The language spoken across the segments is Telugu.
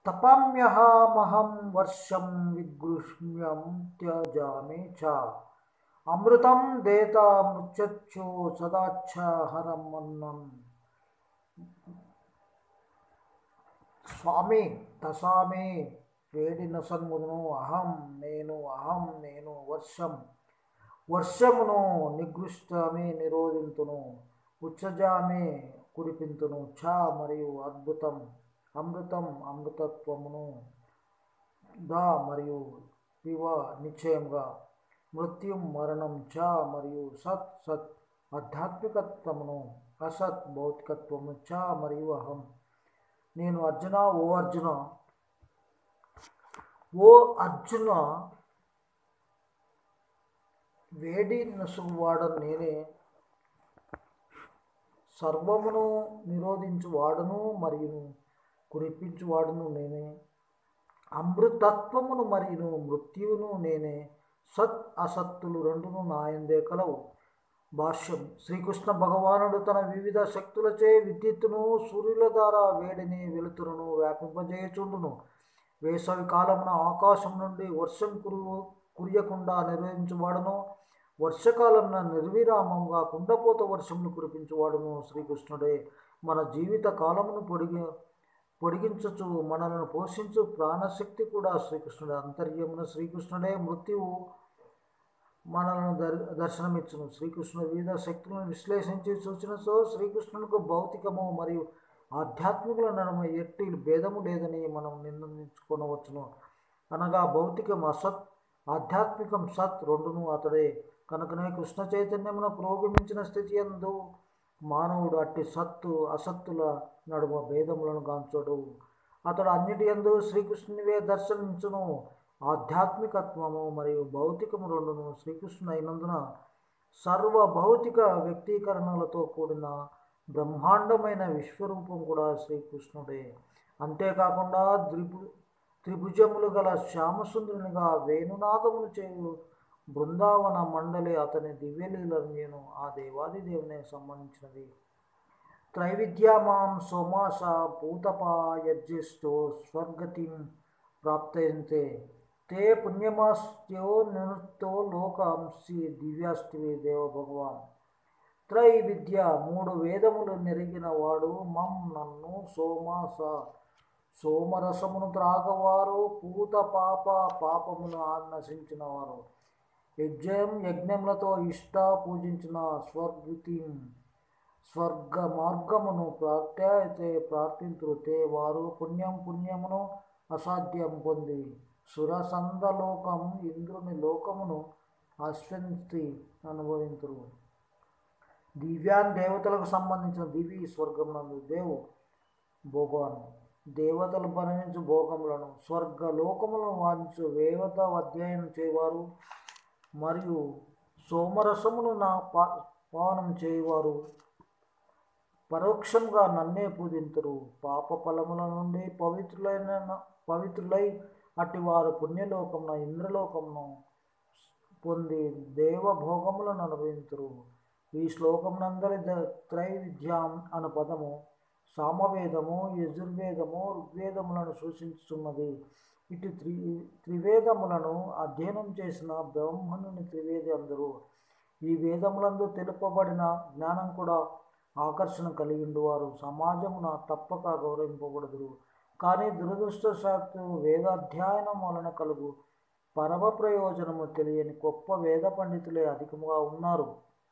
తపామ్యహమహం వర్షం విగృష్మ్యం త్యజామి చ అమృతం దేత మృత్యచ్చు సదాచ్ఛహరం అన్నం స్వామి తసామి వేడి నొసంగును అహం నేను అహం నేను వర్షం వర్షమును నిగృష్టామి నిరోధింతును ఉచ్చజామి కురిపింతును ఛ మరియు అద్భుతం అమృతం అమృతత్వమును దా మరియు పివ నిశ్చయంగా మృత్యుం మరణం చ మరియు సత్ సత్ ఆధ్యాత్మికత్వమును అసత్ భౌతికత్వము చ మరియు అహం నేను అర్జున ఓ అర్జున ఓ అర్జున వేడి నసుగువాడ నేనే సర్వమును నిరోధించువాడును మరియు కురిపించువాడును నేనే అమృతత్వమును మరియు మృత్యువును నేనే సత్ అసత్తులు రెండును నాయందే కలవు భాష్యం శ్రీకృష్ణ భగవానుడు తన వివిధ శక్తులచే విద్యుత్తును సూర్యుల ద్వారా వేడిని వెలుతురును వ్యాపింపజేయుచుండును వేసవి కాలమున ఆకాశం నుండి వర్షం కురు కురియకుండా నిర్వహించువాడును వర్షకాలంన నిర్విరామంగా కుండపోత వర్షమును కురిపించువాడును శ్రీకృష్ణుడే మన జీవిత కాలమును పొడిగి పొడిగించుచు మనలను పోషించు ప్రాణశక్తి కూడా శ్రీకృష్ణుడే అంతర్యమున శ్రీకృష్ణుడే మృత్యువు మనలను దర్ దర్శనమిచ్చును శ్రీకృష్ణుడు వివిధ శక్తులను విశ్లేషించి సూచనతో శ్రీకృష్ణునికి భౌతికము మరియు ఆధ్యాత్మికుల నడుమ ఎట్టి భేదము లేదని మనం నిర్ణయించుకొనవచ్చును అనగా భౌతికం అసత్ ఆధ్యాత్మికం సత్ రెండును అతడే కనుకనే కృష్ణ చైతన్యమున పురోగమించిన స్థితి ఎందు మానవుడు అట్టి సత్తు అసత్తుల నడుమ భేదములను గాంచడు అతడు అన్నిటి ఎందు శ్రీకృష్ణునివే దర్శనించును ఆధ్యాత్మికత్వము మరియు భౌతికము రెండును శ్రీకృష్ణుడు అయినందున సర్వ భౌతిక వ్యక్తీకరణలతో కూడిన బ్రహ్మాండమైన విశ్వరూపం కూడా శ్రీకృష్ణుడే అంతేకాకుండా త్రిభు త్రిభుజములు గల శ్యామసుందరునిగా వేణునాదములు చేయు బృందావన మండలి అతని దివ్యలీలను నేను ఆ దేవాది దేవుని సంబంధించినది త్రైవిద్యామాం సోమాస భూతపాయజ్యేష్టో స్వర్గతిం ప్రాప్తయంతే తే పుణ్యమాస్త్యో నివృత్తో లోకాంసి దివ్యాస్తివి దేవ భగవాన్ త్రై విద్య మూడు వేదములు నెరిగిన వాడు మం నన్ను సోమాస సోమరసమును త్రాగవారు పూత పాప పాపమును నశించిన వారు యజ్ఞం యజ్ఞములతో ఇష్ట పూజించిన స్వర్గతి స్వర్గ మార్గమును ప్రార్థ్యతే ప్రార్థింతురు తే వారు పుణ్యం పుణ్యమును అసాధ్యం పొంది సురసందలోకం ఇంద్రుని లోకమును అశ్వంతి అనుభవింతురు దివ్యాన్ దేవతలకు సంబంధించిన దివి స్వర్గమునందు దేవు భోగాను దేవతలు పరిణించు భోగములను స్వర్గ లోకములను వాంచు వేవత అధ్యయనం చేయవారు మరియు సోమరసమును నా పా పానం చేయవారు పరోక్షంగా నన్నే పూజింతురు పాప ఫలముల నుండి పవిత్రులైన పవిత్రులై అట్టి వారు పుణ్యలోకమున ఇంద్రలోకమును పొంది దేవభోగములను అనుభవింతురు ఈ శ్లోకమునందరి ద త్రైవిద్యాం అను పదము సామవేదము యజుర్వేదము ఋగ్వేదములను సూచించుతున్నది ఇటు త్రి త్రివేదములను అధ్యయనం చేసిన బ్రహ్మణుని త్రివేది అందరూ ఈ వేదములందు తెలుపబడిన జ్ఞానం కూడా ఆకర్షణ కలిగి ఉండువారు సమాజమున తప్పక గౌరవింపబడదురు కానీ దురదృష్టశాత్తు వేదాధ్యయనం వలన కలుగు పరమ ప్రయోజనము తెలియని గొప్ప వేద పండితులే అధికముగా ఉన్నారు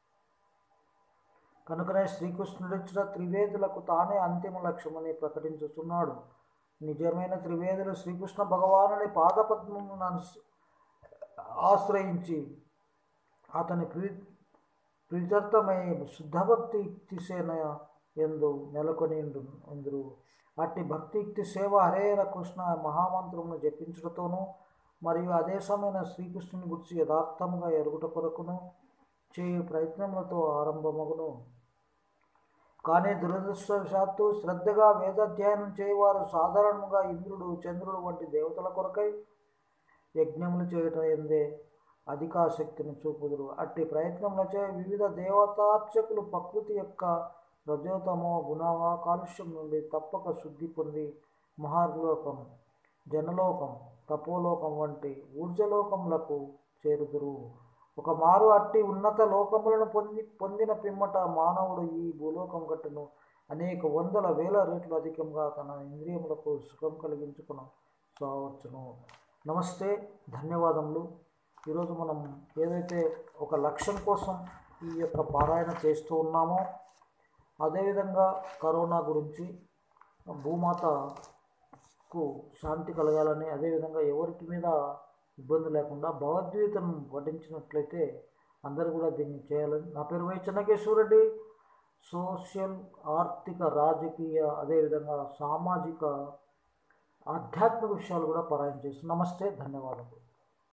కనుకనే శ్రీకృష్ణుడిచ్చిన త్రివేదులకు తానే అంతిమ లక్ష్యమని ప్రకటించుతున్నాడు నిజమైన త్రివేదులు శ్రీకృష్ణ భగవానుని పాదపద్మమును ఆశ్రయించి అతని ప్రీ ప్రీతర్థమై శుద్ధభక్తి యుక్తిసేన ఎందు నెలకొని ఉందరు అట్టి భక్తి యుక్తి సేవ హరేర కృష్ణ మహామంత్రమును జపించుటతోనూ మరియు అదే సమయన శ్రీకృష్ణుని గురించి యథార్థముగా ఎరుగుట కొరకును చేయు ప్రయత్నములతో ఆరంభమగును కానీ దురదృష్టవశాత్తు శ్రద్ధగా వేదాధ్యయనం చేయవారు సాధారణంగా ఇంద్రుడు చంద్రుడు వంటి దేవతల కొరకై యజ్ఞములు చేయటం ఎందే అధికాశక్తిని చూపుదురు అట్టి ప్రయత్నములచే వివిధ దేవతార్చకులు ప్రకృతి యొక్క రజోతమో గుణవ కాలుష్యం నుండి తప్పక శుద్ధి పొంది మహార్లోకం జనలోకం తపోలోకం వంటి ఊర్జలోకములకు చేరుదురు ఒక మారు అట్టి ఉన్నత లోకములను పొంది పొందిన పిమ్మట మానవుడు ఈ భూలోకం గట్టును అనేక వందల వేల రెట్లు అధికంగా తన ఇంద్రియములకు సుఖం కలిగించుకుని సావచ్చును నమస్తే ధన్యవాదములు ఈరోజు మనం ఏదైతే ఒక లక్ష్యం కోసం ఈ యొక్క పారాయణ చేస్తూ ఉన్నామో అదేవిధంగా కరోనా గురించి భూమాతకు శాంతి కలగాలని అదేవిధంగా ఎవరికి మీద ఇబ్బంది లేకుండా భగవద్గీతను పఠించినట్లయితే అందరూ కూడా దీన్ని చేయాలని నా పేరు వై చెన్నకేశ్వరరెడ్డి సోషల్ ఆర్థిక రాజకీయ అదేవిధంగా సామాజిక ఆధ్యాత్మిక విషయాలు కూడా పారాయణ చేస్తున్నాం నమస్తే ధన్యవాదాలు